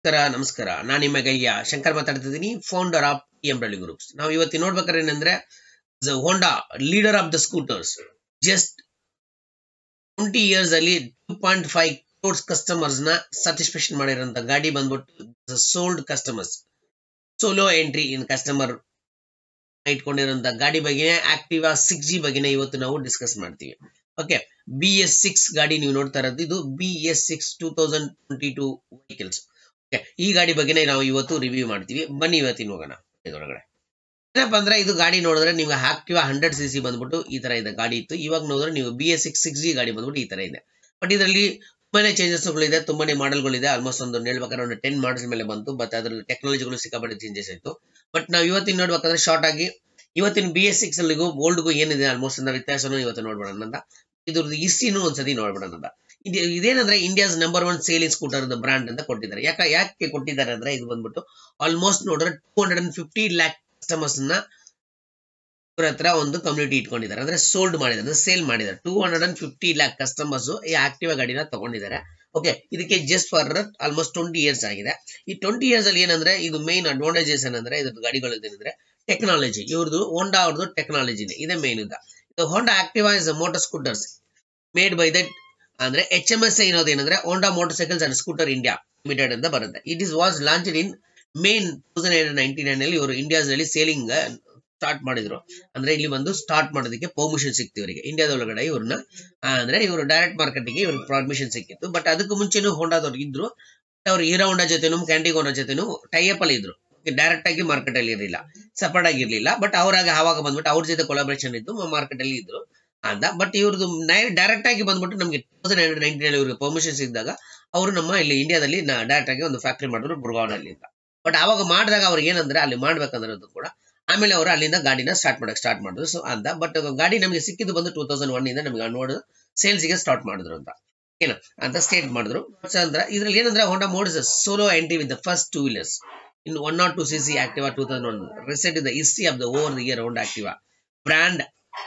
ನಮಸ್ಕಾರ ನಮಸ್ಕಾರ ನಾನು ನಿಮ್ಮ ಗಯ್ಯ ಶಂಕರ್ ಮಾತಾಡ್ತಿದ್ದೀನಿ founder of M W groups ನಾವು ಇವತ್ತು ನೋಡ್ಬೇಕಾದ್ರೆ ಏನಂದ್ರೆ Honda leader of the scooters just twenty years ಅಲ್ಲಿ two point five crores customers ನ ಸ್ಯಾಟಿಸ್ಫ್ಯಾಕ್ಷನ್ ಮಾಡಿರೋಂಥ ಗಾಡಿ ಬಂದ್ಬಿಟ್ಟು sold customers solo entry in customer ಇಟ್ಕೊಂಡಿರೋಂಥ ಗಾಡಿ ಬಗ್ಗೆನೇ ಆಕ್ಟಿವಾ ಸಿಕ್ಸ್ ಜಿ ಬಗ್ಗೆನೇ ಇವತ್ತು ನಾವು ಡಿಸ್ಕಸ್ ಮಾಡ್ತೀವಿ ಓಕೆ ಬಿ ಎಸ್ ಸಿಕ್ಸ್ ಗಾಡಿ ನೀವು ನೋಡ್ತಾ ಇರೋದು ಇದು B S six two thousand twenty two vehicles okay ಈ ಗಾಡಿ ಬಗ್ಗೆನೇ ನಾವು ಇವತ್ತು ರಿವ್ಯೂ ಮಾಡ್ತೀವಿ ಬನ್ನಿ ಇವತ್ತಿನ ಹೋಗೋಣ ಇದರೊಳಗಡೆ ಏನಪ್ಪ ಅಂದ್ರೆ ಇದು ಗಾಡಿ ನೋಡಿದ್ರೆ ನಿಮ್ಗೆ ಆಕ್ಟಿವಾ ಹಂಡ್ರೆಡ್ ಸಿ ಸಿ ಬಂದ್ಬಿಟ್ಟು ಈ ತರ ಇದೆ ಗಾಡಿ ಇತ್ತು ಇವಾಗ ನೋಡಿದ್ರೆ ನೀವು B S six six G ಗಾಡಿ ಬಂದ್ಬಿಟ್ಟು ಈ ತರ ಇದೆ ಬಟ್ ಇದರಲ್ಲಿ ತುಂಬಾನೇ ಚೇಂಜಸ್ಗಳಿದೆ ತುಂಬಾನೇ ಮಾಡೆಲ್ಗಳಿದೆ ಆಲ್ಮೋಸ್ಟ್ ಒಂದು ಹೇಳ್ಬೇಕಾದ್ರೆ ಒಂದು ಟೆನ್ ಮಾಡಲ್ಸ್ ಮೇಲೆ ಬಂತು ಬಟ್ ಅದ್ರಲ್ಲಿ ಟೆಕ್ನಾಲಜಿಗಳು ಸಿಕ್ಕಾಪಟ್ಟೆ ಚೇಂಜಸ್ ಆಯ್ತು ಬಟ್ ನಾವು ಇವತ್ತಿನ ನೋಡ್ಬೇಕಾದ್ರೆ ಶಾರ್ಟ್ ಆಗಿ ಇವತ್ತಿನ ಬಿ ಎಸ್ ಸಿಕ್ಸ್ ಅಲ್ಲಿಗೂ ಓಲ್ಡ್ಗೂ ಏನಿದೆ ಆಲ್ಮೋಸ್ಟ್ ಅಂದ್ರೆ ವ್ಯತ್ಯಾಸನೂ ಇವತ್ತು ನೋಡ್ಬಿಡೋಣ ಅಂತ ಇದ್ರದ್ದು ಹಿಸ್ಟ್ರಿನೂ ಒಂದ್ಸತಿ ನೋಡ್ಬಿಡೋಣ ಅಂತ ಇದು ಇದೇನಂದ್ರೆ India's number one selling scooter brand ಅಂತ ಕೊಟ್ಟಿದ್ದಾರೆ ಯಾಕೆ ಯಾಕೆ ಕೊಟ್ಟಿದ್ದಾರೆ ಅಂದ್ರೆ ಇದು ಬಂದ್ಬಿಟ್ಟು ಆಲ್ಮೋಸ್ಟ್ ನೋಡಿದ್ರೆ two hundred and fifty lakh customers ನ ಇವ್ರ ಹತ್ರ ಒಂದು ಕಮ್ಯುನಿಟಿ ಇಟ್ಕೊಂಡಿದ್ದಾರೆ ಅಂದ್ರೆ ಸೋಲ್ಡ್ ಮಾಡಿದ್ದಾರೆ ಅಂದ್ರೆ ಸೇಲ್ ಮಾಡಿದ್ದಾರೆ two hundred and fifty lakh customers ಈ ಆಕ್ಟಿವಾ ಗಾಡಿನ ತಗೊಂಡಿದ್ದಾರೆ ಓಕೆ ಇದಕ್ಕೆ just for almost twenty years ಆಗಿದೆ ಈ ಟ್ವೆಂಟಿ ಇಯರ್ಸ್ ಅಲ್ಲಿ ಏನಂದ್ರೆ ಇದು ಮೇನ್ ಅಡ್ವಾಂಟೇಜಸ್ ಏನಂದ್ರೆ ಇದ್ರ ಗಾಡಿಗಳು ಏನಂದ್ರೆ ಟೆಕ್ನಾಲಜಿ ಇವ್ರದ್ದು ಹೋಂಡಾ ಅವ್ರದ್ದು ಟೆಕ್ನಾಲಜಿನೇ ಇದೇ ಮೇನ್ ಇದ್ದ ಇದು Honda Activa is motor scooters made by that ಅಂದ್ರೆ ಎಚ್ ಎಂ ಎಸ್ ಏನೋದು ಏನಂದ್ರೆ Honda motor cycles and scooter India limited ಅಂತ ಬರುತ್ತೆ it is was launch in main thousand eight ninety nine ಅಲ್ಲಿ ಇವರು ಇಂಡಿಯಾಸ್ ನಲ್ಲಿ ಸೇಲಿಂಗ್ ಸ್ಟಾರ್ಟ್ ಮಾಡಿದ್ರು ಅಂದ್ರೆ ಇಲ್ಲಿ ಬಂದು ಸ್ಟಾರ್ಟ್ ಮಾಡೋದಕ್ಕೆ ಪರ್ಮಿಷನ್ ಸಿಕ್ತು ಇವರಿಗೆ ಇಂಡಿಯಾದೊಳಗಡೆ ಇವ್ರನ್ನ ಅಂದ್ರೆ ಇವರು ಡೈರೆಕ್ಟ್ ಮಾರ್ಕೆಟಿಗೆ ಇವ್ರಿಗೆ ಪರ್ಮಿಷನ್ ಸಿಕ್ಕಿತ್ತು ಬಟ್ ಅದಕ್ಕೂ ಮುಂಚೆನೂ ಹೋಂಡಾದವ್ರು ಇದ್ರು ಅವ್ರು ಹೀರೋ ಹೋಂಡಾ ಜೊತೆನೂ ಕ್ಯಾಂಟಿಗ್ ಹೋಂಡಾ ಜೊತೆನೂ ಟೈಅಪ್ ಅಲ್ಲಿ ಇದ್ರು ಡೈರೆಕ್ಟ್ ಆಗಿ ಮಾರ್ಕೆಟ್ ಅಲ್ಲಿ ಇರಲಿಲ್ಲ ಸಪರೇಟ್ ಆಗಿರ್ಲಿಲ್ಲ ಬಟ್ ಅವರಾಗ ಆವಾಗ ಬಂದ್ಬಿಟ್ಟು ಅವ್ರ ಜೊತೆ ಕೊಲಾಬ್ರೇಷನ್ ಇದ್ದು ಮಾರ್ಕೆಟ್ ಅಲ್ಲಿ ಇದ್ರು ಅಂತ ಬಟ್ ಇವ್ರದ್ದು ಡೈರೆಕ್ಟ್ ಆಗಿ ಬಂದ್ಬಿಟ್ಟು ನಮಗೆ ತೌಸಂಡ್ ಏಟ್ ನೈನ್ಟೀನ್ ಇವ್ರಿಗೆ ಪರ್ಮಿಷನ್ ಸಿಕ್ಕಿದಾಗ ಅವರು ನಮ್ಮ ಇಲ್ಲಿ ಇಂಡಿಯಾದಲ್ಲಿ ಡೈರೆಕ್ಟ್ ಆಗಿ ಒಂದು ಫ್ಯಾಕ್ಟ್ರಿ ಮಾಡಿದ್ರು ಬುರ್ಗಾವನಲ್ಲಿ ಅಂತ ಬಟ್ ಅವಾಗ ಮಾಡಿದಾಗ ಅವ್ರಿಗೆ ಏನಂದ್ರೆ ಅಲ್ಲಿ ಮಾಡ್ಬೇಕಂದ್ರದ್ದು ಕೂಡ ಆಮೇಲೆ ಅವರು ಅಲ್ಲಿಂದ ಗಾಡಿನ ಸ್ಟಾರ್ಟ್ ಮಾಡಕ್ ಸ್ಟಾರ್ಟ್ ಮಾಡಿದ್ರು ಸೊ ಅಂತ ಬಟ್ ಗಾಡಿ ನಮಗೆ ಸಿಕ್ಕಿದ್ದು ಬಂದು ಟೂ ತೌಸಂಡ್ ಒನ್ ಇಂದ ನಮಗೆ ನೋಡಿದ್ರು ಸೇಲ್ಸ್ಗೆ ಸ್ಟಾರ್ಟ್ ಮಾಡಿದ್ರು ಅಂತ ಏನ ಅಂತ ಸ್ಟೇಟ್ ಮಾಡಿದ್ರು ಅಂದ್ರೆ ಇದ್ರಲ್ಲಿ ಏನಂದ್ರೆ Honda mods solo entry with the first two wheelers in one not two C C Activa two thousand one reset the history of the over the year Honda Activa brand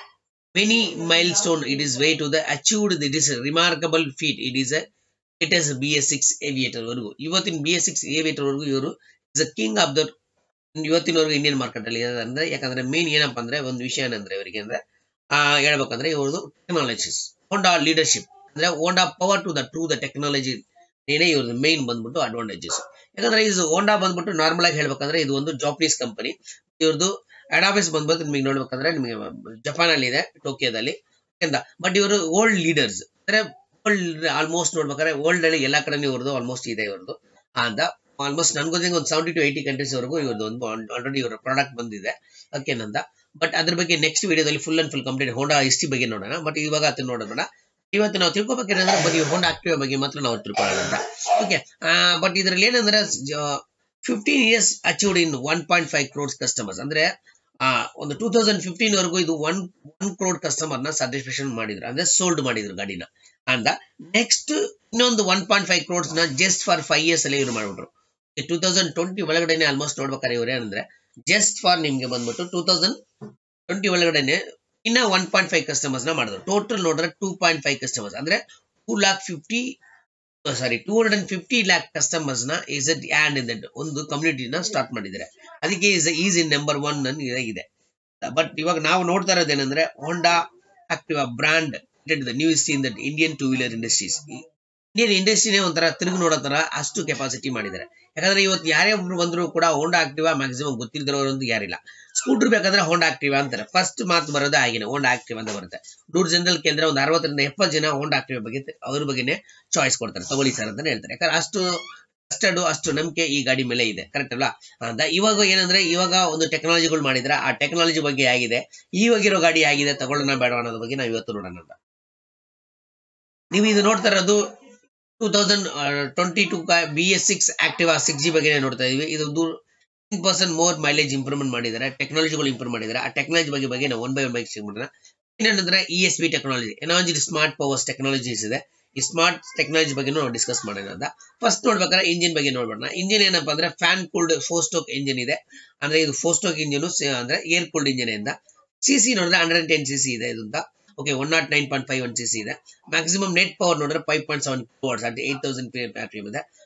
many milestone it is way to the achieved it is a remarkable feat it is a it is a BS6 aviator ವರೆಗೂ ಇವತ್ತಿನ B S six aviator ವರೆಗೂ ಇವರು is a king of the ಇವತ್ತಿನವರೆಗೂ Indian market ಅಲ್ಲಿ ಅಂದ್ರೆ ಯಾಕಂದ್ರೆ main ಏನಪ್ಪಾ ಅಂದ್ರೆ ಒಂದು ವಿಷಯ ಏನಂದ್ರೆ ಇವರಿಗೆ ಅಂದ್ರೆ ಆ ಹೇಳ್ಬೇಕಂದ್ರೆ ಇವ್ರದ್ದು ಟೆಕ್ನಾಲಜೀಸ್ ಹೋಂಡಾ ಲೀಡರ್ಶಿಪ್ ಅಂದ್ರೆ Honda power to the true the technology ಏನೇ ಇವ್ರದ್ದು ಮೇನ್ ಬಂದ್ಬಿಟ್ಟು ಅಡ್ವಾಂಟೇಜಸ್ ಯಾಕಂದ್ರೆ ಇದು ಹೋಂಡಾ ಬಂದ್ಬಿಟ್ಟು ನಾರ್ಮಲ್ ಆಗಿ ಹೇಳ್ಬೇಕಂದ್ರೆ ಇದು ಒಂದು ಜಾಪನೀಸ್ ಕಂಪನಿ ಇವ್ರದ್ದು ಅಡಾಬಿಸ್ ಬಂದ್ಬಿಟ್ಟು ನಿಮಗೆ ನೋಡ್ಬೇಕಂದ್ರೆ ನಿಮಗೆ ಜಪಾನ್ ಅಲ್ಲಿ ಇದೆ ಟೋಕಿಯೋದಲ್ಲಿ ಬಟ್ ಇವರು ಓಲ್ಡ್ ಲೀಡರ್ಸ್ ಅಂದ್ರೆ ಓಲ್ಡ್ ಆಲ್ಮೋಸ್ಟ್ ನೋಡ್ಬೇಕಾದ್ರೆ ಓಲ್ಡ್ ಅಲ್ಲಿ ಎಲ್ಲಾ ಕಡೆ ಇವ್ರದ್ದು ಆಲ್ಮೋಸ್ಟ್ ಇದೆ ಇವ್ರದ್ದು ಅಂತ ಆಲ್ಮೋಸ್ಟ್ ನನ್ಗೋದಿಂಗ್ ಒಂದು ಸೆವೆಂಟಿ ಟು ಏಯ್ಟಿ ಕಂಟ್ರೀಸ್ ವರೆಗೂ ಇವ್ರದ್ದು ಒಂದು ಆಲ್ರೆಡಿ ಇವ್ರ ಪ್ರಾಡಕ್ಟ್ ಬಂದಿದೆ ಓಕೆನಂದ ಬಟ್ ಅದ್ರ ಬಗ್ಗೆ ನೆಕ್ಸ್ಟ್ ವಿಡಿಯೋದಲ್ಲಿ full and full complete Honda history ಬಗ್ಗೆ ನೋಡೋಣ ಬಟ್ ಇವಾಗ ಅದನ್ನ ನೋಡೋಣ ಇವತ್ತು ನಾವು ತಿಳ್ಕೊಬೇಕೇನಂದ್ರೆ ಬರೀ ಹೋಂಡಾ ಆಕ್ಟಿವ್ ಬಗ್ಗೆ ಮಾತ್ರ ನಾವು ತಿಳ್ಕೊಳ್ಳೋಣ ಅಂತ ಓಕೆ ಬಟ್ ಇದ್ರಲ್ಲಿ ಏನಂದ್ರೆ fifteen years achieved in one point five crores customers ಅಂದ್ರೆ ಆ ಒಂದು ಟೂ ತೌಸಂಡ್ ಫಿಫ್ಟೀನ್ ವರೆಗೂ ಇದು ಒನ್ ಒನ್ ಕ್ರೋಡ್ ಕಸ್ಟಮರ್ ನ ಸ್ಯಾಟಿಸ್ಫ್ಯಾಕ್ಷನ್ ಮಾಡಿದ್ರು ಅಂದ್ರೆ ಸೋಲ್ಡ್ ಮಾಡಿದ್ರು ಗಾಡಿನ ಅಂದ ನೆಕ್ಸ್ಟ್ ಇನ್ನೊಂದು ಒನ್ ಪಾಯಿಂಟ್ ಫೈವ್ ಕ್ರೋಡ್ಸ್ ನ ಜಸ್ಟ್ ಫಾರ್ ಫೈವ್ ಇಯರ್ಸ್ ಅಲ್ಲಿ ಇವ್ರು ಮಾಡ್ಬಿಟ್ರು ಟೂ ತೌಸಂಡ್ ಟ್ವೆಂಟಿ ಒಳಗಡೆನೆ ಆಲ್ಮೋಸ್ಟ್ ನೋಡ್ಬೇಕಾರೆ ಇವ್ರು ಏನಂದ್ರೆ ಜಸ್ಟ್ ಫಾರ್ ನಿಮ್ಗೆ ಬಂದ್ಬಿಟ್ಟು ಟೂ ತೌಸಂಡ್ ಟ್ವೆಂಟಿ ಒಳಗಡೆನೆ ಇನ್ನ ಒನ್ ಪಾಯಿಂಟ್ ಫೈವ್ ಕಸ್ಟಮರ್ಸ್ ನ ಮಾಡಿದ್ರು ಟೋಟಲ್ ನೋಡಿದ್ರೆ ಟೂ ಪಾಯಿಂಟ್ ಫೈವ್ ಕಸ್ಟಮರ್ಸ್ ಅಂದ್ರೆ two lakh fifty sorry two hundred and fifty lakh customers ನ is at and in that ಒಂದು ಕಮ್ಯುನಿಟಿನ ಸ್ಟಾರ್ಟ್ ಮಾಡಿದ್ದಾರೆ ಅದಕ್ಕೆ is is in number one ಇದೆ ಬಟ್ ಇವಾಗ ನಾವು ನೋಡ್ತಾ ಇರೋದೇನೆಂದ್ರೆ Honda Activa brand new in that Indian two wheeler industries Indian ಇಂಡಸ್ಟ್ರಿನೇ ಒಂಥರ ತಿರುಗಿ ನೋಡೋ ತರ ಅಷ್ಟು ಕೆಪಾಸಿಟಿ ಮಾಡಿದ್ದಾರೆ ಯಾಕಂದ್ರೆ ಇವತ್ತು ಯಾರೇ ಒಬ್ರು ಬಂದ್ರು ಕೂಡ ಹೋಂಡಾ ಆಕ್ಟಿವಾ ಮ್ಯಾಕ್ಸಿಮಮ್ ಗೊತ್ತಿಲ್ಲದಿರೋರಂತೂ ಯಾರಿಲ್ಲ ಸ್ಕೂಟರ್ ಬೇಕಾದ್ರೆ ಹೋಂಡಾ ಆಕ್ಟಿವಾ ಅಂತಾರೆ ಫಸ್ಟ್ ಮಾತು ಬರೋದೇ ಆಗಿನ ಹೋಂಡಾ ಆಕ್ಟಿವಾ ಅಂತ ಬರುತ್ತೆ ನೂರು ಜನರಲ್ಲಿ ಕೇಳಿದ್ರೆ ಒಂದು ಅರವತ್ತರಿಂದ ಎಪ್ಪತ್ತು ಜನ ಹೋಂಡಾ ಆಕ್ಟಿವಾ ಬಗ್ಗೆ ಅವ್ರ ಬಗ್ಗೆನೇ ಚಾಯ್ಸ್ ಕೊಡ್ತಾರೆ ತಗೊಳ್ಳಿ ಸರ್ ಅಂತ ಹೇಳ್ತಾರೆ ಯಾಕಂದ್ರೆ ಅಷ್ಟು ಅಷ್ಟು ಅಷ್ಟು ನಂಬಿಕೆ ಈ ಗಾಡಿ ಮೇಲೆ ಇದೆ ಕರೆಕ್ಟ್ ಅಲ್ವಾ ಅಂತ ಇವಾಗ ಏನಂದ್ರೆ ಇವಾಗ ಒಂದು ಟೆಕ್ನಾಲಜಿಗಳು ಮಾಡಿದ್ರೆ ಆ ಟೆಕ್ನಾಲಜಿ ಬಗ್ಗೆ ಆಗಿದೆ ಇವಾಗಿರೋ ಗಾಡಿ ಆಗಿದೆ ತಗೊಳ್ಳೋಣ ಬೇಡ ಅನ್ನೋದ್ರ ಬಗ್ಗೆ ನಾವು ಇವತ್ತು ನೋಡೋಣ ಅಂತ ನೀವು ಇದು ನೋಡ್ತಾ ಇರೋದು two thousand twenty two B S six Activa six G ಬಗ್ಗೆ ನೋಡ್ತಾ ಇದೀವಿ ಇದು ten percent more mileage improvement ಮಾಡಿದ್ದಾರೆ ಟೆಕ್ನಾಲಜಿಗಳು ಇಂಪ್ರೂವ್ ಮಾಡಿದ್ದಾರೆ ಆ ಟೆಕ್ನಾಲಜಿ ಬಗ್ಗೆ ಬಗ್ಗೆ ನಾವು one by one by check ಮಾಡೋಣ ಏನಂದ್ರೆ ಇ ಎಸ್ ಬಿ ಟೆಕ್ನಾಲಜಿ ಎನಾಲಜಿ ಸ್ಮಾರ್ಟ್ ಪವರ್ಸ್ ಟೆಕ್ನಾಲಜೀಸ್ ಇದೆ ಈ ಸ್ಮಾರ್ಟ್ ಟೆಕ್ನಾಲಜಿ ಬಗ್ಗೆ ನಾವು ಡಿಸ್ಕಸ್ ಮಾಡೋಣ ಅಂತ ಫಸ್ಟ್ ನೋಡ್ಬೇಕಾದ್ರೆ ಇಂಜಿನ್ ಬಗ್ಗೆ ನೋಡ್ಬೋಣ ಇಂಜಿನ್ ಏನಪ್ಪಾ ಅಂದ್ರೆ fan cooled four stroke engine ಇದೆ ಅಂದ್ರೆ ಇದು ಫೋರ್ ಸ್ಟೋಕ್ ಇಂಜಿನ್ ಅಂದ್ರೆ ಏರ್ ಕೂಲ್ಡ್ ಇಂಜಿನ್ ಇಂದ ಸಿ ಸಿ ನೋಡಿದ್ರೆ ಹಂಡ್ರೆಡ್ ಟೆನ್ ಸಿ ಸಿ ಇದೆ ಇದು ಅಂತ okay one not nine point five one C C ಇದೆ ಮ್ಯಾಕ್ಸಿಮಮ್ ನೆಟ್ ಪವರ್ ನೋಡಿದ್ರೆ five point seven watts at eight thousand P M ಇದೆ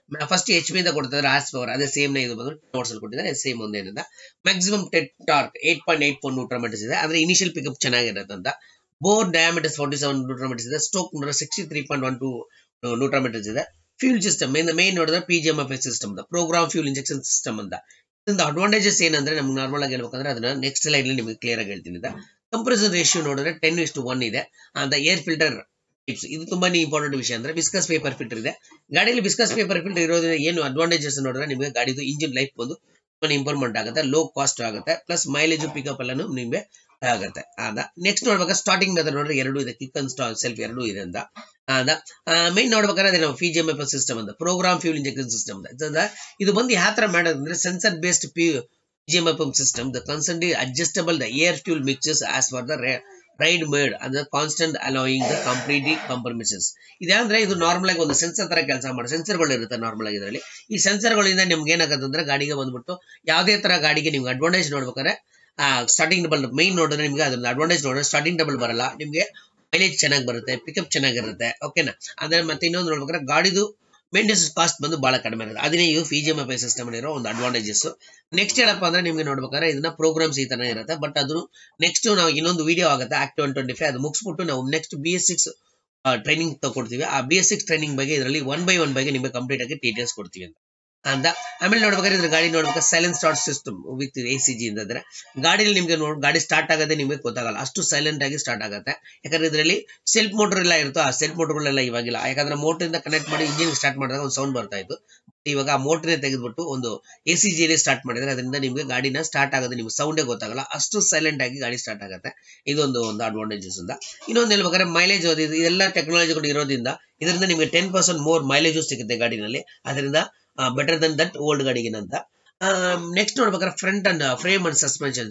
first H P ಇಂದ ಕೊಡ್ತಿದ್ದಾರೆ ಆಸ್ ಪವರ್ ಅದೇ ಸೇಮ್ ಇದು ಬಂದು ನೋಟ್ಸ್ ಅಲ್ಲಿ ಕೊಟ್ಟಿದ್ದಾರೆ ಸೇಮ್ ಒಂದೇನಿಂದ ಮ್ಯಾಕ್ಸಿಮಮ್ ಟೆಟ್ torque eight point eight four newton meters ಇದೆ ಆದ್ರೆ ಇನಿಷಿಯಲ್ ಪಿಕಪ್ ಚೆನ್ನಾಗಿರುತ್ತೆ ಅಂತ bore diameters forty seven newton meters ಇದೆ ಸ್ಟೋಕ್ ನೋಡಿದ್ರೆ sixty three point one two newton meters ಇದೆ ಫ್ಯೂಲ್ ಸಿಸ್ಟಮ್ ಮೇನ್ ಮೇನ್ ನೋಡಿದ್ರೆ P G M F S system program fuel injection system ಅಂತ ಇದರಿಂದ ಅಡ್ವಾಂಟೇಜಸ್ ಏನಂದ್ರೆ ನಮ್ಗೆ ನಾರ್ಮಲ್ ಆಗಿ ಹೇಳ್ಬೇಕಂದ್ರೆ ಅದನ್ನ ನೆಕ್ಸ್ಟ್ ಸ್ಲೈಡ್ ನಿಮಗೆ ಕ್ಲಿಯರ್ ಆಗಿ ಹೇಳ್ತೀನಿ ಕಂಪ್ರೆಸರ್ ರೇಷಿಯೋ ನೋಡಿದ್ರೆ ಟೆನ್ ಇಷ್ಟು ಒನ್ ಇದೆ ಅಂತ ಏರ್ ಫಿಲ್ಟರ್ ಟಿಪ್ಸ್ ಇದು ತುಂಬಾನೇ ಇಂಪಾರ್ಟೆಂಟ್ ವಿಷಯ ಅಂದ್ರೆ ಬಿಸ್ಕಸ್ ಪೇಪರ್ ಫಿಲ್ಟರ್ ಇದೆ ಗಾಡಿಯಲ್ಲಿ ಬಿಸ್ಕಸ್ ಪೇಪರ್ ಫಿಲ್ಟರ್ ಇರೋದ್ರಿಂದ ಏನು ಅಡ್ವಾಂಟೇಜಸ್ ನೋಡಿದ್ರೆ ನಿಮಗೆ ಗಾಡಿದು ಇಂಜಿನ್ ಲೈಫ್ ಬಂದು ತುಂಬಾ ಇಂಪ್ರೂವ್ಮೆಂಟ್ ಆಗುತ್ತೆ ಲೋ ಕಾಸ್ಟ್ ಆಗುತ್ತೆ ಪ್ಲಸ್ ಮೈಲೇಜ್ ಪಿಕಪ್ ಎಲ್ಲಾನು ನಿಮಗೆ ಆಗುತ್ತೆ ಅದ ನೆಕ್ಸ್ಟ್ ನೋಡ್ಬೇಕಾದ್ರೆ ಸ್ಟಾರ್ಟಿಂಗ್ ಮೆಥಡ್ ನೋಡಿದ್ರೆ ಎರಡು ಇದೆ ಕಿಕ್ ಅಂಡ್ ಸ್ಟಾಲ್ ಸೆಲ್ಫ್ ಎರಡು ಇದೆ ಅಂತ ಅದ ಮೈನ್ ನೋಡ್ಬೇಕಾದ್ರೆ ಅದೇ ನಾವು P G M F system ಅಂತ ಪ್ರೋಗ್ರಾಮ್ ಫ್ಯೂಲ್ ಇಂಜೆಕ್ಷನ್ ಸಿಸ್ಟಮ್ ಅಂತ ಇದು ಬಂದು ಯಾವ ತರ ಮಾಡೋದಂದ್ರೆ sensor based P G M F system the concern adjustable the air fuel mixes as for the ride made ಅಂದ್ರೆ constant allowing the completely compromises ಇದಂದ್ರೆ ಇದು ನಾರ್ಮಲ್ ಆಗಿ ಒಂದು ಸೆನ್ಸರ್ ತರ ಕೆಲಸ ಮಾಡಿ ಸೆನ್ಸರ್ಗಳು ಇರುತ್ತೆ ನಾರ್ಮಲ್ ಆಗಿ ಇದರಲ್ಲಿ ಈ ಸೆನ್ಸರ್ಗಳಿಂದ ನಿಮ್ಗೆ ಏನಾಗುತ್ತೆ ಅಂದ್ರೆ ಗಾಡಿಗೆ ಬಂದ್ಬಿಟ್ಟು ಯಾವುದೇ ತರ ಗಾಡಿಗೆ ನಿಮ್ಗೆ ಅಡ್ವಾಂಟೇಜ್ ನೋಡ್ಬೇಕಾದ್ರೆ ಸ್ಟಾರ್ಟಿಂಗ್ ಡಬಲ್ ಮೈನ್ ನೋಡಿದ್ರೆ ನಿಮ್ಗೆ ಅದ್ರ ಅಡ್ವಾಂಟೇಜ್ ನೋಡಿದ್ರೆ ಸ್ಟಾರ್ಟಿಂಗ್ ಡಬಲ್ ಬರಲ್ಲ ನಿಮ್ಗೆ ಮೈಲೇಜ್ ಚೆನ್ನಾಗಿ ಬರುತ್ತೆ ಪಿಕಪ್ ಚೆನ್ನಾಗಿರುತ್ತೆ ಓಕೆನಾ ಅಂದ್ರೆ ಮತ್ತೆ ಇನ್ನೊಂದು ನೋಡ್ಬೇಕಾದ್ರೆ ಗಾಡಿದು ಮೇಂಟೆನೆನ್ಸ್ ಕಾಸ್ಟ್ ಬಂದು ಬಹಳ ಕಡಿಮೆ ಇರುತ್ತೆ ಅದನ್ನೇ ಇವು P G M F system ಇರೋ ಒಂದು ಅಡ್ವಾಂಟೇಜಸ್ ನೆಕ್ಸ್ಟ್ ಹೇಳಪ್ಪ ಅಂದ್ರೆ ನಿಮ್ಗೆ ನೋಡ್ಬೇಕಾದ್ರೆ ಇದನ್ನ ಪ್ರೋಗ್ರಾಮ್ಸ್ ಈ ತರ ಇರುತ್ತೆ ಬಟ್ ಅದು ನೆಕ್ಸ್ಟ್ ನಾವು ಇನ್ನೊಂದು ವಿಡಿಯೋ ಆಗುತ್ತೆ ಆಕ್ಟ್ ಒನ್ ಟ್ವೆಂಟಿ ಫೈವ್ ಅದು ಮುಗಿಸ್ಬಿಟ್ಟು ನಾವು next B S six training ತಗೊಡ್ತೀವಿ ಆ ಬಿ ಎಸ್ ಸಿಕ್ಸ್ ಟ್ರೈನಿಂಗ್ ಬಗ್ಗೆ ಇದರಲ್ಲಿ ಒನ್ ಬೈ ಒನ್ ಬಗ್ಗೆ ನಿಮಗೆ ಕಂಪ್ಲೀಟ್ ಆಗಿ ಡೀಟೇಲ್ಸ್ ಕೊಡ್ತೀವಿ ಅಂತ ಅಂತ ಆಮೇಲೆ ನೋಡ್ಬೇಕಾದ್ರೆ ಇದ್ರ ಗಾಡಿ ನೋಡ್ಬೇಕಾದ್ರೆ silent start system with A C G ಅಂತಂದ್ರೆ ಗಾಡಿಯಲ್ಲಿ ನಿಮ್ಗೆ ನೋಡ್ ಗಾಡಿ ಸ್ಟಾರ್ಟ್ ಆಗೋದೇ ನಿಮಗೆ ಗೊತ್ತಾಗಲ್ಲ ಅಷ್ಟು ಸೈಲೆಂಟ್ ಆಗಿ ಸ್ಟಾರ್ಟ್ ಆಗುತ್ತೆ ಯಾಕಂದ್ರೆ ಇದರಲ್ಲಿ ಸೆಲ್ಫ್ ಮೋಟರ್ ಎಲ್ಲ ಇರುತ್ತೋ ಆ ಸೆಲ್ಫ್ ಮೋಟರ್ಗಳೆಲ್ಲ ಇವಾಗಿಲ್ಲ ಯಾಕಂದ್ರೆ ಮೋಟರ್ ಇಂದ ಕನೆಕ್ಟ್ ಮಾಡಿ ಇಂಜಿನ್ ಸ್ಟಾರ್ಟ್ ಮಾಡಿದಾಗ ಒಂದು ಸೌಂಡ್ ಬರ್ತಾ ಇತ್ತು ಇವಾಗ ಆ ಮೋಟರ್ನೇ ತೆಗೆದ್ಬಿಟ್ಟು ಒಂದು ಎ ಸಿ ಜಿಯಲ್ಲಿ ಸ್ಟಾರ್ಟ್ ಮಾಡಿದ್ರೆ ಅದರಿಂದ ನಿಮಗೆ ಗಾಡಿನ ಸ್ಟಾರ್ಟ್ ಆಗೋದು ನಿಮ್ಗೆ ಸೌಂಡೇ ಗೊತ್ತಾಗಲ್ಲ ಅಷ್ಟು ಸೈಲೆಂಟ್ ಆಗಿ ಗಾಡಿ ಸ್ಟಾರ್ಟ್ ಆಗುತ್ತೆ ಇದೊಂದು ಒಂದು ಅಡ್ವಾಂಟೇಜಸ್ ಅಂತ ಇನ್ನೊಂದು ಹೇಳ್ಬೇಕಾದ್ರೆ ಮೈಲೇಜ್ ಇದೆಲ್ಲ ಟೆಕ್ನಾಲಜಿಗಳು ಇರೋದ್ರಿಂದ ಇದರಿಂದ ನಿಮಗೆ ಟೆನ್ ಪರ್ಸೆಂಟ್ ಮೋರ್ ಮೈಲೇಜು ಸಿಗುತ್ತೆ ಗಾಡಿನಲ್ಲಿ ಅದರಿಂದ ಬೆಟರ್ ದನ್ ದಟ್ ಓಲ್ಡ್ ಗಾಡಿಗಿನಂತ ನೆಕ್ಸ್ಟ್ ನೋಡ್ಬೇಕಾದ್ರೆ front and frame and suspensions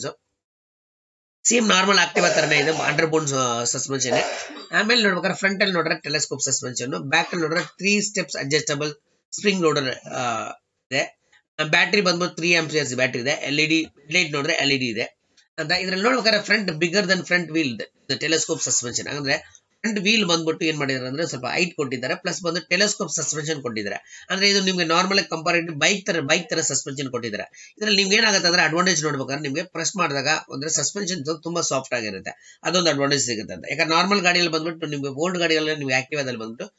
same normal active ತರನೇ ಇದೆ ಅಂಡರ್ ಬೋನ್ ಸಸ್ಪೆನ್ಷನ್ ಆಮೇಲೆ ನೋಡ್ಬೇಕಾದ್ರೆ ಫ್ರಂಟ್ ಅಲ್ಲಿ ನೋಡ್ರೆ ಟೆಲಿಸ್ಕೋಪ್ ಸಸ್ಪೆನ್ಷನ್ ಬ್ಯಾಕ್ ಅಲ್ಲಿ ನೋಡ್ರೆ three steps adjustable spring loader ಇದೆ ಬ್ಯಾಟ್ರಿ ಬಂದ್ಬಿಟ್ಟು ತ್ರೀ ಆಂಪಿಯರ್ಸ್ ಬ್ಯಾಟ್ರಿ ಇದೆ ಎಲ್ ಇ ಡಿ ಲೈಟ್ ನೋಡ್ರೆ ಎಲ್ ಇ ಡಿ ಇದೆ ಅಂತ ಇದ್ರಲ್ಲಿ ನೋಡ್ಬೇಕಾದ್ರೆ front bigger than front wheel telescope suspension ಅಂದ್ರೆ ಫ್ರಂಟ್ ವೀಲ್ ಬಂದ್ಬಿಟ್ಟು ಏನ್ ಮಾಡಿದಾರೆ ಅಂದ್ರೆ ಸ್ವಲ್ಪ ಹೈಟ್ ಕೊಟ್ಟಿದ್ದಾರೆ ಪ್ಲಸ್ ಬಂದು ಟೆಲಿಸ್ಕೋಪ್ ಸಸ್ಪೆನ್ಷನ್ ಕೊಟ್ಟಿದ್ದಾರೆ ಅಂದ್ರೆ ಇದು ನಿಮ್ಗೆ ನಾರ್ಮಲ್ ಕಂಪೇರಿಟಿವ್ ಬೈಕ್ ತರ ಬೈಕ್ ತರ ಸಸ್ಪೆನ್ಷನ್ ಕೊಟ್ಟಿದ್ದಾರೆ ಇದ್ರಲ್ಲಿ ನಿಮ್ಗೆ ಏನಾಗುತ್ತೆ ಅಂದ್ರೆ ಅಡ್ವಾಂಟೇಜ್ ನೋಡ್ಬೇಕಾದ್ರೆ ನಿಮ್ಗೆ ಪ್ರೆಸ್ ಮಾಡಿದಾಗ ಅಂದ್ರೆ ಸಸ್ಪೆನ್ಷನ್ ತುಂಬಾ ಸಾಫ್ಟ್ ಆಗಿರುತ್ತೆ ಅದೊಂದು ಅಡ್ವಾಂಟೇಜ್ ಸಿಗುತ್ತೆ ಅಂತ ಯಾಕಂದ್ರೆ ನಾರ್ಮಲ್ ಗಾಡಿಯಲ್ಲಿ ಬಂದ್ಬಿಟ್ಟು ನಿಮ್ಗೆ ಓಲ್ಡ್ ಗಾಡಿಯಲ್ಲಿ ನಿಮ್ಗೆ ಆಕ್ಟಿವಾದಲ್ಲಿ ಬಂದ್ಬಿಟ್ಟು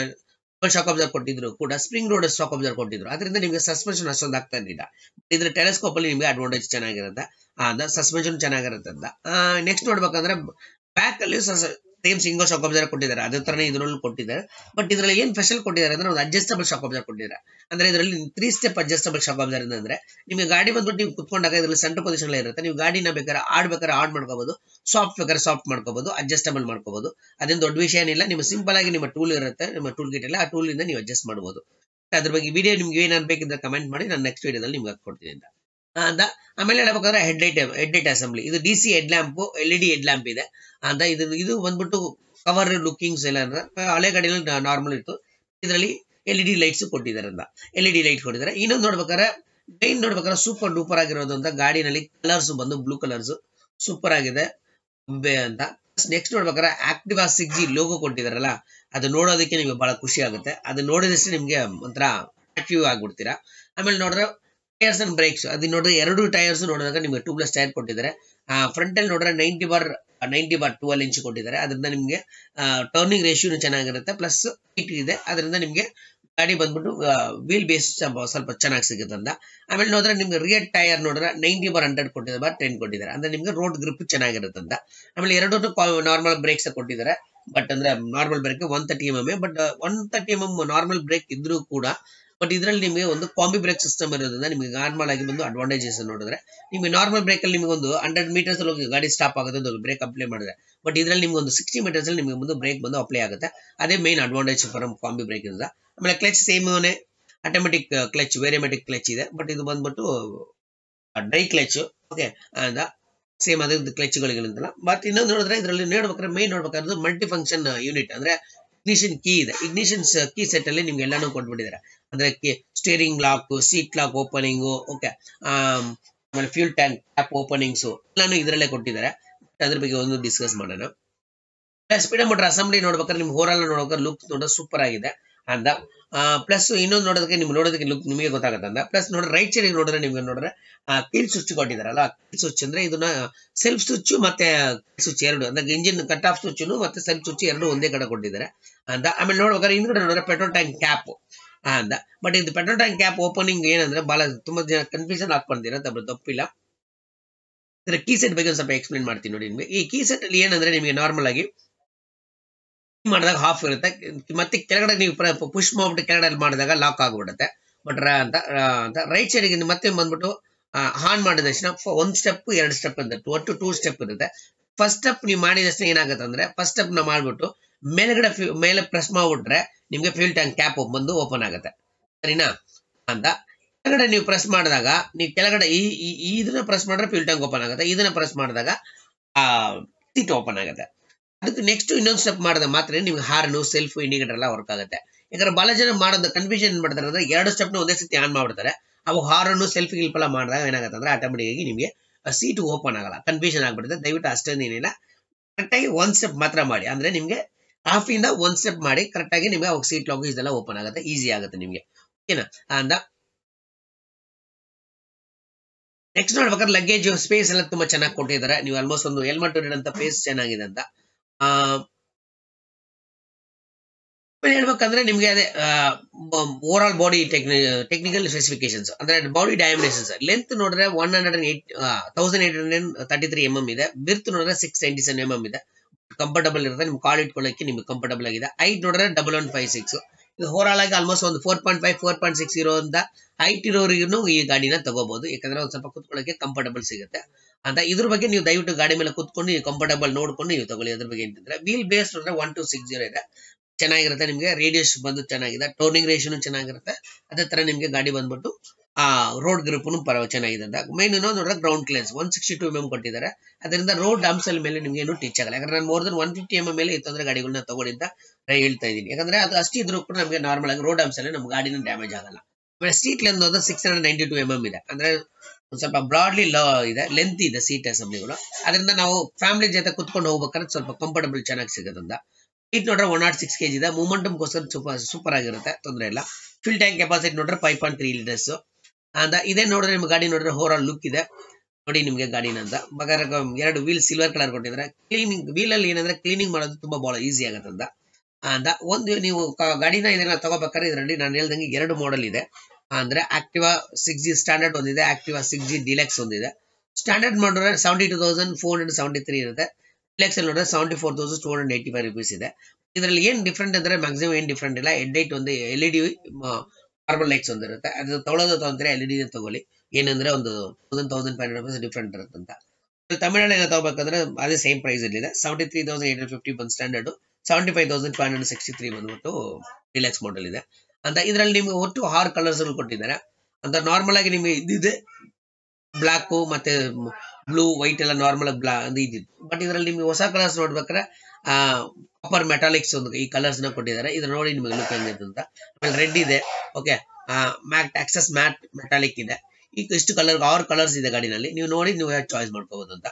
ಶಾಕ್ ಅಬ್ಸರ್ವ್ ಕೊಟ್ಟಿದ್ರು ಕೂಡ ಸ್ಪ್ರಿಂಗ್ ರೋಡ್ ಶಾಕ್ ಅಬ್ಸರ್ವ್ ಕೊಟ್ಟಿದ್ರು ಅದರಿಂದ ನಿಮಗೆ ಸಸ್ಪೆನ್ಷನ್ ಅಷ್ಟೊಂದು ಆಗ್ತಾ ಇರಲಿಲ್ಲ ಇದ್ರ ಟೆಲಿಸ್ಕೋಪ್ ಅಲ್ಲಿ ನಿಮಗೆ ಅಡ್ವಾಂಟೇಜ್ ಚೆನ್ನಾಗಿರುತ್ತೆ ಅದ ಸಸ್ಪೆನ್ಷನ್ ಚೆನ್ನಾಗಿರುತ್ತೆ ಅಂತ ನೆಕ್ಸ್ಟ್ ನೋಡ್ಬೇಕಂದ್ರೆ ಬ್ಯಾಕ್ ಅಲ್ಲಿ ಸೇಮ್ ಸಿಂಗಲ್ ಶಾಕ್ ಅಬ್ಸರ್ವ್ ಕೊಟ್ಟಿದ್ದಾರೆ ಅದೇ ತರನೇ ಇದರಲ್ಲೂ ಕೊಟ್ಟಿದ್ದಾರೆ ಬಟ್ ಇದರಲ್ಲಿ ಏನ್ ಸ್ಪೆಷಲ್ ಕೊಟ್ಟಿದ್ದಾರೆ ಅಂದ್ರೆ ಒಂದು ಅಡ್ಜಸ್ಟಬಲ್ ಶಾಕ್ ಅಬ್ಸರ್ವ್ ಕೊಟ್ಟಿದ್ದಾರೆ ಅಂದ್ರೆ ಇದರಲ್ಲಿ three step adjustable shock observe ಅಂದ್ರೆ ನಿಮಗೆ ಗಾಡಿ ಬಂದ್ಬಿಟ್ಟು ನೀವು ಕುತ್ಕೊಂಡಾಗ ಇದರಲ್ಲಿ ಸೆಂಟರ್ ಪೊಸಿಷನ್ ಇರುತ್ತೆ ನೀವು ಗಾಡಿನ ಬೇಕಾದ್ರೆ ಆಡ್ಬೇಕಾದ್ರೆ ಆಡ್ ಮಾಡ್ಕೋಬಹುದು ಸಾಫ್ಟ್ ಬೇಕಾದ್ರೆ ಸಾಫ್ಟ್ ಮಾಡ್ಕೋಬಹುದು ಅಡ್ಜಸ್ಟಬಲ್ ಮಾಡ್ಕೋಬಹುದು ಅದೇನು ದೊಡ್ಡ ವಿಷಯ ಏನಿಲ್ಲ ನಿಮ್ಮ ಸಿಂಪಲ್ ಆಗಿ ನಿಮ್ಮ ಟೂಲ್ ಇರುತ್ತೆ ನಿಮ್ಮ ಟೂಲ್ ಕಿಟ್ ಎಲ್ಲ ಆ ಟೂಲ್ ಇಂದ ನೀವು ಅಡ್ಜಸ್ಟ್ ಮಾಡಬಹುದು ಅದ್ರ ಬಗ್ಗೆ ವಿಡಿಯೋ ನಿಮ್ಗೆ ಏನಾದ್ರು ಬೇಕಿದ್ರೆ ಕಮೆಂಟ್ ಮಾಡಿ ನಾನು ನೆಕ್ಸ್ಟ್ ವಿಡಿಯೋದಲ್ಲಿ ನಿಮ್ಗೆ ಹಾಕೊಡ್ತೀನಿ ಅಂತ ಅಂತ ಆಮೇಲೆ ಹೇಳ್ಬೇಕಾದ್ರೆ head light head light assembly ಇದು D C head lamp L E D head lamp ಇದೆ ಅಂತ ಇದು ಇದು ಬಂದ್ಬಿಟ್ಟು ಕವರ್ ಲುಕಿಂಗ್ಸ್ ಎಲ್ಲ ಹಳೆ ಗಾಡಿಯಲ್ಲಿ ನಾರ್ಮಲ್ ಇತ್ತು ಇದರಲ್ಲಿ ಎಲ್ ಇ ಡಿ ಲೈಟ್ಸ್ ಕೊಟ್ಟಿದ್ದಾರೆ ಅಂತ ಎಲ್ ಇ ಡಿ ಲೈಟ್ ಕೊಟ್ಟಿದ್ದಾರೆ ಇನ್ನೊಂದು ನೋಡ್ಬೇಕಾದ್ರೆ ಮೈನ್ ನೋಡ್ಬೇಕಾದ್ರೆ ಸೂಪರ್ ಡೂಪರ್ ಆಗಿರೋದು ಅಂತ ಗಾಡಿನಲ್ಲಿ ಕಲರ್ಸ್ ಬಂದು ಬ್ಲೂ ಕಲರ್ಸ್ ಸೂಪರ್ ಆಗಿದೆ ಅಂತ ನೆಕ್ಸ್ಟ್ ನೋಡ್ಬೇಕಾದ್ರೆ ಆಕ್ಟಿವಾ ಸಿಕ್ಸ್ ಜಿ ಲೋಗೋ ಕೊಟ್ಟಿದಾರಲ್ಲ ಅದು ನೋಡೋದಕ್ಕೆ ನಿಮ್ಗೆ ಬಹಳ ಖುಷಿ ಆಗುತ್ತೆ ಅದು ನೋಡಿದಷ್ಟೇ ನಿಮ್ಗೆ ಒಂಥರ ಅಟ್ರಾಕ್ಟಿವ್ ಆಗ್ಬಿಡ್ತೀರಾ ಆಮೇಲೆ ನೋಡಿದ್ರೆ ಟೈರ್ಸ್ ಅಂಡ್ ಬ್ರೇಕ್ಸ್ ಅದು ನೋಡಿದ್ರೆ ಎರಡು ಟೈರ್ಸ್ ನೋಡಿದಾಗ ನಿಮಗೆ ಟೂಬ್ಲೆಸ್ ಟೈರ್ ಕೊಟ್ಟಿದ್ದಾರೆ ಫ್ರಂಟ್ ಅಲ್ಲಿ ನೋಡಿದ್ರೆ ninety bar ninety bar twelve inch ಕೊಟ್ಟಿದ್ದಾರೆ ಅದರಿಂದ ನಿಮಗೆ ಟರ್ನಿಂಗ್ ರೇಷಿಯೋ ಚೆನ್ನಾಗಿರುತ್ತೆ ಪ್ಲಸ್ ಹೀಟ್ ಇದೆ ಅದರಿಂದ ನಿಮಗೆ ಗಾಡಿ ಬಂದ್ಬಿಟ್ಟು ವೀಲ್ ಬೇಸ್ ಸ್ವಲ್ಪ ಚೆನ್ನಾಗಿ ಸಿಗುತ್ತೆ ಅಂತ ಆಮೇಲೆ ನೋಡಿದ್ರೆ ನಿಮ್ಗೆ ರಿಯರ್ ಟೈರ್ ನೋಡಿದ್ರೆ ನೈಂಟಿ ಬಾರ್ ಹಂಡ್ರೆಡ್ ಕೊಟ್ಟಿದ್ದಾರೆ ಬಾರ್ ಟೆನ್ ಕೊಟ್ಟಿದ್ದಾರೆ ಅಂದ್ರೆ ನಿಮ್ಗೆ ರೋಡ್ ಗ್ರಿಪ್ ಚೆನ್ನಾಗಿರುತ್ತೆ ಅಂತ ಆಮೇಲೆ ಎರಡು ನಾರ್ಮಲ್ ಬ್ರೇಕ್ಸ್ ಕೊಟ್ಟಿದ್ದಾರೆ ಬಟ್ ಅಂದ್ರೆ normal brake one thirty M M but one thirty M M normal brake ಇದ್ರೂ ಕೂಡ ಬಟ್ ಇದರಲ್ಲಿ ನಿಮಗೆ ಒಂದು ಕಾಂಬಿ ಬ್ರೇಕ್ ಸಿಸ್ಟಮ್ ಇರೋದ್ರಿಂದ ನಿಮಗೆ ನಾರ್ಮಲ್ ಆಗಿ ಬಂದು ಅಡ್ವಾಂಟೇಜಸ್ ನೋಡಿದ್ರೆ ನಿಮಗೆ ನಾರ್ಮಲ್ ಬ್ರೇಕ್ ಅಲ್ಲಿ ನಿಮಗೆ ಒಂದು ಹಂಡ್ರೆಡ್ ಮೀಟರ್ಸ್ ಅಲ್ಲಿ ಗಾಡಿ ಸ್ಟಾಪ್ ಆಗುತ್ತೆ ಒಂದು ಬ್ರೇಕ್ ಅಪ್ಲೈ ಮಾಡಿದ್ರೆ ಬಟ್ ಇದರಲ್ಲಿ ನಿಮ್ಗೆ ಒಂದು ಸಿಕ್ಸ್ಟಿ ಮೀಟರ್ಸ್ ಅಲ್ಲಿ ನಿಮಗೆ ಒಂದು ಬ್ರೇಕ್ ಬಂದು ಅಪ್ಲೈ ಆಗುತ್ತೆ ಅದೇ main advantage for combi brake ಇಂದ ಆಮೇಲೆ clutch same automatic clutch variomatic clutch ಇದೆ ಬಟ್ ಇದು ಬಂದ್ಬಿಟ್ಟು ಡ್ರೈ ಕ್ಲಚ್ ಓಕೆ ಅಂದ ಸೇಮ್ ಅದೇ ಕ್ಲಚ್ಗಳಿಗಿಂತಲ್ಲ ಬಟ್ ಇನ್ನೊಂದು ನೋಡಿದ್ರೆ ಇದರಲ್ಲಿ ನೋಡ್ಬೇಕಾದ್ರೆ ಮೇನ್ ನೋಡ್ಬೇಕಾದ್ರೆ ಮಲ್ಟಿ ಫಂಕ್ಷನ್ ಯೂನಿಟ್ ಅಂದ್ರೆ ಇಗ್ನಿಷನ್ ಕೀ ಇದೆ ಇಗ್ನಿಷನ್ ಕೀ ಸೆಟ್ ಅಲ್ಲಿ ನಿಮ್ಗೆ ಎಲ್ಲಾನು ಕೊಟ್ಬಿಟ್ಟಿದ್ದಾರೆ ಅಂದ್ರೆ steering lock seat lock opening okay ಆಮೇಲೆ ಫ್ಯೂಲ್ ಟ್ಯಾಂಕ್ ಟ್ಯಾಪ್ ಓಪನಿಂಗ್ಸ್ ಎಲ್ಲಾನು ಇದರಲ್ಲೇ ಕೊಟ್ಟಿದ್ದಾರೆ ಅದ್ರ ಬಗ್ಗೆ ಒಂದು ಡಿಸ್ಕಸ್ ಮಾಡೋಣ ಸ್ಪೀಡ್ ಮೋಟರ್ ಅಸೆಂಬ್ಲಿ ನೋಡ್ಬೇಕಾದ್ರೆ ನಿಮ್ಗೆ ಓವರಾಲ್ ನೋಡ್ಬೇಕಾದ್ರೆ ಲುಕ್ ನೋಡೋ ಸೂಪರ್ ಆಗಿದೆ ಅಂದ ಪ್ಲಸ್ ಇನ್ನೊಂದು ನೋಡೋದಕ್ಕೆ ನಿಮ್ಗೆ ನೋಡೋದಕ್ಕೆ ಲುಕ್ ನಿಮಗೆ ಗೊತ್ತಾಗುತ್ತೆ ಅಂದ ಪ್ಲಸ್ ನೋಡ್ರೆ ರೈಟ್ ಸೈಡ್ ನೋಡಿದ್ರೆ ನಿಮ್ಗೆ ನೋಡಿದ್ರೆ ಕೀಲ್ ಸ್ವಿಚ್ ಕೊಟ್ಟಿದಾರಲ್ಲ ಕೀಲ್ ಸ್ವಿಚ್ ಅಂದ್ರೆ ಇದನ್ನ ಸೆಲ್ಫ್ ಸ್ವಿಚ್ ಮತ್ತೆ ಸ್ವಿಚ್ ಎರಡು ಅಂದ್ರೆ ಇಂಜಿನ್ ಕಟ್ ಆಫ್ ಸ್ವಿಚ್ ಮತ್ತೆ ಸೆಲ್ಫ್ ಸ್ವಿಚ್ ಎರಡು ಒಂದೇ ಕಡೆ ಕೊಟ್ಟಿದ್ದಾರೆ ಅಂತ ಆಮೇಲೆ ನೋಡ್ಬೇಕಾದ್ರೆ ಹಿಂದ್ಗಡೆ ನೋಡಿದ್ರೆ ಪೆಟ್ರೋಲ್ ಟ್ಯಾಂಕ್ ಕ್ಯಾಪ್ ಅಂದ ಬಟ್ ಇದು ಪೆಟ್ರೋಲ್ ಟ್ಯಾಂಕ್ ಕ್ಯಾಪ್ ಓಪನಿಂಗ್ ಏನಂದ್ರೆ ಬಹಳ ತುಂಬಾ ಜನ ಕನ್ಫ್ಯೂಷನ್ ಹಾಕೊಂಡಿರ ತಪ್ಪಿಲ್ಲ ಇದ್ರ ಕೀ ಸೆಟ್ ಬಗ್ಗೆ ಒಂದು ಸ್ವಲ್ಪ ಎಕ್ಸ್ಪ್ಲೇನ್ ಮಾಡ್ತೀನಿ ನೋಡಿ ನಿಮಗೆ ಈ ಕೀ ಸೆಟ್ ಅಲ್ಲಿ ಏನಂದ್ರೆ ನಿಮಗೆ ನಾರ್ಮಲ್ ಆಗಿ ಮಾಡಿದಾಗ ಹಾಫ್ ಇರುತ್ತೆ ಮತ್ತೆ ಕೆಳಗಡೆ ನೀವು ಪುಷ್ ಮಾಡ್ಬಿಟ್ಟು ಕೆಳಗಡೆ ಮಾಡಿದಾಗ ಲಾಕ್ ಆಗ್ಬಿಡುತ್ತೆ ಬಟ್ ಅಂತ ಅಂತ ರೈಟ್ ಸೈಡ್ಗೆ ಮತ್ತೆ ಬಂದ್ಬಿಟ್ಟು ಆನ್ ಮಾಡಿದ ತಕ್ಷಣ ಒಂದ್ ಸ್ಟೆಪ್ ಎರಡು ಸ್ಟೆಪ್ ಅಂತ ಒಟ್ಟು ಟೂ ಸ್ಟೆಪ್ ಇರುತ್ತೆ ಫಸ್ಟ್ ಸ್ಟೆಪ್ ನೀವು ಮಾಡಿದ ತಕ್ಷಣ ಏನಾಗುತ್ತೆ ಅಂದ್ರೆ ಫಸ್ಟ್ ಸ್ಟೆಪ್ ನ ಮಾಡ್ಬಿಟ್ಟು ಮೇಲ್ಗಡೆ ಮೇಲೆ ಪ್ರೆಸ್ ಮಾಡ್ಬಿಟ್ರೆ ನಿಮ್ಗೆ ಫ್ಯೂಲ್ ಟ್ಯಾಂಕ್ ಕ್ಯಾಪ್ ಬಂದು ಓಪನ್ ಆಗುತ್ತೆ ಸರಿನಾ ಅಂತ ಕೆಳಗಡೆ ನೀವು ಪ್ರೆಸ್ ಮಾಡಿದಾಗ ನೀವು ಕೆಳಗಡೆ ಈ ಇದನ್ನ ಪ್ರೆಸ್ ಮಾಡಿದ್ರೆ ಫ್ಯೂಲ್ ಟ್ಯಾಂಕ್ ಓಪನ್ ಆಗುತ್ತೆ ಇದನ್ನ ಪ್ರೆಸ್ ಮಾಡಿದಾಗ ಆ ಸೀಟ್ ಓಪನ್ ಆಗುತ್ತೆ ಅದಕ್ಕೆ ನೆಕ್ಸ್ಟ್ ಇನ್ನೊಂದು ಸ್ಟೆಪ್ ಮಾಡಿದ್ರೆ ಮಾತ್ರ ನಿಮ್ಗೆ ಹಾರ್ನು ಸೆಲ್ಫ್ ಇಂಡಿಕೇಟರ್ ಎಲ್ಲ ವರ್ಕ್ ಆಗುತ್ತೆ ಯಾಕಂದ್ರೆ ಬಹಳ ಜನ ಮಾಡೋದು ಕನ್ಫ್ಯೂಷನ್ ಏನ್ ಮಾಡ್ತಾರೆ ಅಂದ್ರೆ ಎರಡು ಸ್ಟೆಪ್ ಒಂದೇ ಸತಿ ಆನ್ ಮಾಡ್ಬಿಡ್ತಾರೆ ಅವು ಹಾರನ್ನು ಸೆಲ್ಫ್ ಗಿಲ್ಪ್ ಎಲ್ಲ ಮಾಡಿದಾಗ ಏನಾಗುತ್ತೆ ಅಂದ್ರೆ ಆಟೋಮೆಟಿಕ್ ಆಗಿ ನಿಮಗೆ ಸೀಟ್ ಓಪನ್ ಆಗಲ್ಲ ಕನ್ಫ್ಯೂಷನ್ ಆಗ್ಬಿಡುತ್ತೆ ದಯವಿಟ್ಟು ಅಷ್ಟೊಂದೇನಿಲ್ಲ ಕರೆಕ್ಟಾಗಿ ಒಂದ್ ಸ್ಟೆಪ್ ಮಾತ್ರ ಮಾಡಿ ಅಂದ್ರೆ ನಿಮ್ಗೆ ಆಫ್ ಇಂದ ಒಂದ್ ಸ್ಟೆಪ್ ಮಾಡಿ ಕರೆಕ್ಟಾಗಿ ನಿಮ್ಗೆ ಅವಾಗ ಸೀಟ್ ಲಾಕ್ ಇದೆಲ್ಲ ಓಪನ್ ಆಗುತ್ತೆ ಈಸಿ ಆಗುತ್ತೆ ನಿಮ್ಗೆ ಓಕೆನಾ ಅಂದ ನೆಕ್ಸ್ಟ್ ನೋಡ್ಬೇಕಾದ್ರೆ ಲಗೇಜ್ ಸ್ಪೇಸ್ ಎಲ್ಲ ತುಂಬಾ ಚೆನ್ನಾಗಿ ಕೊಟ್ಟಿದ್ದಾರೆ ನೀವು ಆಲ್ಮೋಸ್ಟ್ ಒಂದು ಹೆಲ್ಮೆಟ್ ಅಂತ ಪ್ಲೇಸ್ ಚೆನ್ನಾಗಿದೆ ಅಂತ ಹೇಳ್ಬೇಕಂದ್ರೆ ನಿಮ್ಗೆ ಅದೇ over all body technical specifications ಅಂದ್ರೆ ಬಾಡಿ ಡಯಾಮಿನೇಷನ್ಸ್ ಲೆಂತ್ ನೋಡಿದ್ರೆ one hundred eight thousand eight hundred thirty three M M ಇದೆ ಬಿರ್ತ್ ನೋಡಿದ್ರೆ six ninety seven M M ಇದೆ ಕಂಫರ್ಟಬಲ್ ಇರುತ್ತೆ ನಿಮ್ಗೆ ಕಾಲ್ ಇಟ್ಕೊಳ್ಳೋಕೆ ನಿಮ್ಗೆ ಕಂಫರ್ಟಬಲ್ ಆಗಿದೆ ಹೈಟ್ ನೋಡಿದ್ರೆ ಡಬಲ್ ಒನ್ ಫೈವ್ ಸಿಕ್ಸ್ ಇದು ಓವರಾಲ್ ಆಗಿ ಆಲ್ಮೋಸ್ಟ್ ಒಂದು four point five four point six ಇರೋಂತ ಹೈಟ್ ಇರೋರಿಗೂ ಈ ಗಾಡಿನ ತಗೋಬಹುದು ಯಾಕಂದ್ರೆ ಒಂದು ಸ್ವಲ್ಪ ಕುತ್ಕೊಳ್ಳೋಕೆ ಕಂಫರ್ಟಬಲ್ ಸಿಗುತ್ತೆ ಅಂತ ಇದ್ರ ಬಗ್ಗೆ ನೀವು ದಯವಿಟ್ಟು ಗಾಡಿ ಮೇಲೆ ಕುತ್ಕೊಂಡು ನೀವು ಕಂಫರ್ಟಬಲ್ ನೋಡ್ಕೊಂಡು ನೀವು ತಗೊಳ್ಳಿ ಅದ್ರ ಬಗ್ಗೆ ಅಂತಂದ್ರೆ ವೀಲ್ ಬೇಸ್ ನೋಡಿದ್ರೆ ಒನ್ ಟು ಸಿಕ್ಸ್ ಜೀರೋ ಇದೆ ಚೆನ್ನಾಗಿರುತ್ತೆ ನಿಮಗೆ ರೇಡಿಯಸ್ ಬಂದು ಚೆನ್ನಾಗಿದೆ ಟೋನಿಂಗ್ ರೇಷನು ಚೆನ್ನಾಗಿರುತ್ತೆ ಅದೇ ತರ ನಿಮಗೆ ಗಾಡಿ ಬಂದ್ಬಿಟ್ಟು ಆ ರೋಡ್ ಗ್ರಿಪ್ನು ಪರವ ಚೆನ್ನಾಗಿದೆ ಅಂತ ಮೈನ್ ನೋಡಿದ್ರೆ ground clearance one sixty two M ಕೊಟ್ಟಿದ್ದಾರೆ ಅದರಿಂದ ರೋಡ್ ಡಂಪ್ಸಲ್ ಮೇಲೆ ನಿಮ್ಗೆ ಏನು ಟೀಚ್ ಆಗಲ್ಲ ಯಾಕಂದ್ರೆ ನಾನು more than one fifty M ಮೇಲೆ ಇತ್ತಂದ್ರೆ ಗಾಡಿಗಳನ್ನ ತಗೊಳ್ಳಿ ಅಂತ ಹೇಳ್ತಾ ಇದ್ದೀನಿ ಯಾಕಂದ್ರೆ ಅದು ಅಷ್ಟಿದ್ರು ಕೂಡ ನಮಗೆ ನಾರ್ಮಲ್ ಆಗಿ ರೋಡ್ ಡಂಪ್ಸಲ್ಲಿ ನಮ್ಮ ಗಾಡಿನ ಡ್ಯಾಮೇಜ್ ಆಗಲ್ಲ ಆಮೇಲೆ ಸೀಟ್ ಲೆಂತ್ ಹೋದ್ರೆ six hundred ninety two M M ಇದೆ ಅಂದ್ರೆ ಒಂದು ಸ್ವಲ್ಪ ಬ್ರಾಡ್ಲಿ ಲಾ ಇದೆ ಲೆಂತ್ ಇದೆ ಸೀಟ್ ಅಸೆಂಬ್ಲಿಗಳು ಅದರಿಂದ ನಾವು ಫ್ಯಾಮಿಲಿ ಜೊತೆ ಕುತ್ಕೊಂಡು ಹೋಗ್ಬೇಕಾದ್ರೆ ಸ್ವಲ್ಪ ಕಂಫರ್ಟಬಲ್ ಚೆನ್ನಾಗಿ ಸಿಗೋದ್ರಿಂದ ಸೀಟ್ ನೋಡ್ರೆ ಒನ್ ನಾಟ್ ಸಿಕ್ಸ್ ಕೆಜಿ ಇದೆ ಮೂಮೆಂಟಮ್ಗೋಸ್ಕರ ಸೂಪರ್ ಸೂಪರ್ ಆಗಿರುತ್ತೆ ತೊಂದರೆ ಇಲ್ಲ ಫಿಲ್ ಟ್ಯಾಂಕ್ ಕೆಪಾಸಿಟಿ ನೋಡ್ರೆ ಫೈವ್ ಪಾಯಿಂಟ್ ತ್ರೀ ಲೀಟರ್ಸ್ ಅಂತ ಇದೇ ನೋಡಿದ್ರೆ ನಿಮ್ಗೆ ಗಾಡಿ ನೋಡಿದ್ರೆ ಓವರ್ ಆಲ್ ಲುಕ್ ಇದೆ ನೋಡಿ ನಿಮ್ಗೆ ಗಾಡಿನ ಅಂತ ಬೇಕಾದ್ರೆ ಎರಡು ವೀಲ್ ಸಿಲ್ವರ್ ಕಲರ್ ಕೊಟ್ಟಿದ್ದಾರೆ ಕ್ಲೀನಿಂಗ್ ವೀಲ್ ಅಲ್ಲಿ ಏನಂದ್ರೆ ಕ್ಲೀನಿಂಗ್ ಮಾಡೋದು ತುಂಬಾ ಬಹಳ ಈಸಿ ಆಗುತ್ತೆ ಅಂತ ಅಂತ ಒಂದು ನೀವು ಗಾಡಿನ ಇದನ್ನ ತಗೋಬೇಕಾದ್ರೆ ಇದರಲ್ಲಿ ನಾನು ಹೇಳ್ದಂಗೆ ಎರಡು ಮಾಡೆಲ್ ಇದೆ ಅಂದ್ರೆ ಆಕ್ಟಿವಾ ಸಿಕ್ಸ್ ಜಿ ಸ್ಟ್ಯಾಂಡರ್ಡ್ ಒಂದಿದೆ ಆಕ್ಟಿವಾ ಸಿಕ್ಸ್ ಜಿ ಡಿಲೆಕ್ಸ್ ಒಂದಿದೆ ಸ್ಟ್ಯಾಂಡರ್ಡ್ ಮಾಡಿದ್ರೆ seventy two thousand four hundred seventy three ಇರುತ್ತೆ ಡಿಲೆಕ್ಸ್ ಅಲ್ಲಿ ನೋಡಿದ್ರೆ seventy four thousand two hundred eighty five rupees ಇದೆ ಇದರಲ್ಲಿ ಏನ್ ಡಿಫ್ರೆಂಟ್ ಅಂದ್ರೆ ಮ್ಯಾಕ್ಸಿಮಮ್ ಏನ್ ಡಿಫ್ರೆಂಟ್ ಇಲ್ಲ ಹೆಡ್ ಲೈಟ್ ಒಂದು L E D carbon lights ಒಂದಿರುತ್ತೆ ಅದು ತೊಗೊಳೋದು ತೊಗೊಂಡ್ರೆ ಎಲ್ ಇ ಡಿ ತಗೊಳ್ಳಿ ಏನಂದ್ರೆ ಒಂದು thousand thousand five hundred rupees different ಇರುತ್ತೆ ಅಂತ ತಮಿಳ್ನಾಡಿನ ತಗೋಬೇಕಂದ್ರೆ ಅದೇ ಸೇಮ್ ಪ್ರೈಸ್ ಇದೆ seventy three thousand eight fifty ಬಂದ್ standard seventy five thousand five hundred sixty three ಬಂದ್ಬಿಟ್ಟು ಡಿಲೆಕ್ಸ್ ಮಾಡೆಲ್ ಇದೆ ಅಂತ ಇದರಲ್ಲಿ ನಿಮ್ಗೆ ಒಟ್ಟು ಆರು ಕಲರ್ಸ್ ಕೊಟ್ಟಿದ್ದಾರೆ ಅಂತ ನಾರ್ಮಲ್ ಆಗಿ ನಿಮ್ಗೆ ಇದಿದೆ ಬ್ಲಾಕ್ ಮತ್ತೆ ಬ್ಲೂ ವೈಟ್ ಎಲ್ಲ ನಾರ್ಮಲ್ ಬ್ಲಾ ಇದಿತ್ತು ಬಟ್ ಇದರಲ್ಲಿ ನಿಮ್ಗೆ ಹೊಸ ಕಲರ್ಸ್ ನೋಡ್ಬೇಕಾದ್ರೆ ಆ ಕಾಪರ್ ಮೆಟಾಲಿಕ್ಸ್ ಒಂದು ಈ ಕಲರ್ಸ್ ನ ಕೊಟ್ಟಿದ್ದಾರೆ ಇದ್ರ ನೋಡಿ ನಿಮಗೆ ಲುಕ್ ಹೆಂಗಿದೆ ಅಂತ ಆಮೇಲೆ ರೆಡ್ ಇದೆ ಓಕೆ ಮ್ಯಾಟ್ ಆಕ್ಸಸ್ ಮ್ಯಾಟ್ ಮೆಟಾಲಿಕ್ ಇದೆ ಈಗ ಇಷ್ಟು ಕಲರ್ ಆರು ಕಲರ್ಸ್ ಇದೆ ಗಾಡಿನಲ್ಲಿ ನೀವು ನೋಡಿ ನೀವು ಚಾಯ್ಸ್ ಮಾಡ್ಕೋಬಹುದು ಅಂತ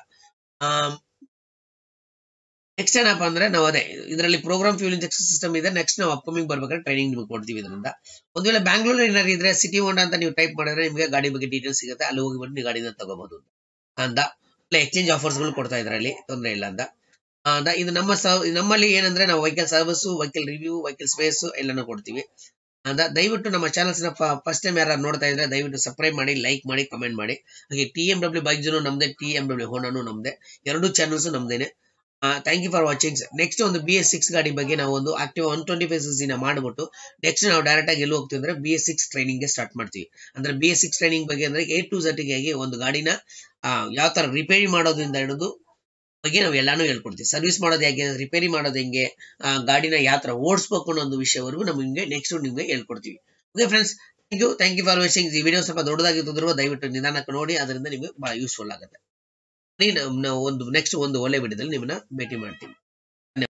ನೆಕ್ಸ್ಟ್ ಏನಪ್ಪ ಅಂದ್ರೆ ನಾವು ಅದೇ ಇದರಲ್ಲಿ ಪ್ರೋಗ್ರಾಮ್ ಫ್ಯೂಲ್ ಇಂಜೆಕ್ಷನ್ ಸಿಸ್ಟಮ್ ಇದೆ ನೆಕ್ಸ್ಟ್ ನಾವು ಅಪ್ಕಮಿಂಗ್ ಬರ್ಬೇಕಾದ್ರೆ ಟ್ರೈನಿಂಗ್ ನಿಮ್ಗೆ ಕೊಡ್ತೀವಿ ಇದರಿಂದ ಒಂದ್ ವೇಳೆ ಬ್ಯಾಂಗ್ಳೂರ್ ಏನಾದ್ರು ಇದ್ರೆ ಸಿಟಿ ಹೋಂಡಾ ಅಂತ ನೀವು ಟೈಪ್ ಮಾಡಿದ್ರೆ ನಿಮಗೆ ಗಾಡಿ ಬಗ್ಗೆ ಡೀಟೇಲ್ಸ್ ಸಿಗುತ್ತೆ ಅಲ್ಲಿ ಹೋಗಿ ಬಂದು ನೀವು ಗಾಡಿನ ತಗೋಬಹುದು ಅಂತ ಎಕ್ಸ್ಚೇಂಜ್ ಆಫರ್ಸ್ ಗಳು ಕೊಡ್ತಾ ಇದ್ದಾರೆ ಅಲ್ಲಿ ತೊಂದರೆ ಇಲ್ಲ ಅಂತ ಅಂತ ಇದು ನಮ್ಮ ನಮ್ಮಲ್ಲಿ ಏನಂದ್ರೆ ನಾವು vehicle service vehicle review vehicle space ಎಲ್ಲಾನು ಕೊಡ್ತೀವಿ ಅಂತ ದಯವಿಟ್ಟು ನಮ್ಮ ಚಾನಲ್ಸ್ ನ ಫಸ್ಟ್ ಟೈಮ್ ಯಾರು ನೋಡ್ತಾ ಇದ್ರೆ ದಯವಿಟ್ಟು ಸಬ್ಸ್ಕ್ರೈಬ್ ಮಾಡಿ ಲೈಕ್ ಮಾಡಿ ಕಮೆಂಟ್ ಮಾಡಿ ಹಾಗೆ T M W bike zone ನಮ್ದೆ ಟಿ ಎಂ ಡಬ್ಲ್ಯೂ ಹೋಂಡಾನು ನಮ್ದೆ ಎರಡು ಚಾನಲ್ಸ್ ನಮ್ದೇನೆ thank you for watching next ಒಂದು ಬಿ ಎಸ್ ಸಿಕ್ಸ್ ಗಾಡಿ ಬಗ್ಗೆ ನಾವು ಒಂದು active one twenty five six ಮಾಡ್ಬಿಟ್ಟು ನೆಕ್ಸ್ಟ್ ನಾವು ಡೈರೆಕ್ಟ್ ಆಗಿ ಎಲ್ಲಿ ಹೋಗ್ತೀವಿ ಅಂದ್ರೆ ಬಿ ಎಸ್ ಸಿಕ್ಸ್ ಟ್ರೈನಿಂಗ್ ಗೆ ಸ್ಟಾರ್ಟ್ ಮಾಡ್ತೀವಿ ಅಂದ್ರೆ ಬಿ ಎಸ್ ಸಿಕ್ಸ್ ಟ್ರೈನಿಂಗ್ ಬಗ್ಗೆ ಅಂದ್ರೆ ಎ ಟು ಝಡ್ ಗೆ ಒಂದು ಗಾಡಿನ ಯಾವ ತರ ರಿಪೇರಿ ಮಾಡೋದ್ರಿಂದ ಹಿಡಿದು ಬಗ್ಗೆ ನಾವು ಎಲ್ಲಾನು ಹೇಳ್ಕೊಡ್ತೀವಿ ಸರ್ವಿಸ್ ಮಾಡೋದು ಹೇಗೆ ರಿಪೇರಿ ಮಾಡೋದು ಹೆಂಗೆ ಗಾಡಿನ ಯಾವ ತರ ಓಡಿಸ್ಬೇಕು ಅನ್ನೋ ಒಂದು ವಿಷಯವರೆಗೂ ನಮಗೆ ನೆಕ್ಸ್ಟ್ ನಿಮ್ಗೆ ಹೇಳ್ಕೊಡ್ತೀವಿ okay friends thank you thank you for watching ಈ ವಿಡಿಯೋ ಸ್ವಲ್ಪ ದೊಡ್ಡದಾಗಿದ್ದರೂ ದಯವಿಟ್ಟು ನಿಧಾನಕ್ಕೆ ನೋಡಿ ಅದರಿಂದ ನಿಮಗೆ ಬಹಳ ಯೂಸ್ಫುಲ್ ಆಗುತ್ತೆ ಒಂದು ನೆಕ್ಸ್ಟ್ ಒಂದು ಒಳ್ಳೆ ವಿಡಿಯೋದಲ್ಲಿ ನಿಮ್ಮನ್ನ ಭೇಟಿ ಮಾಡ್ತೀನಿ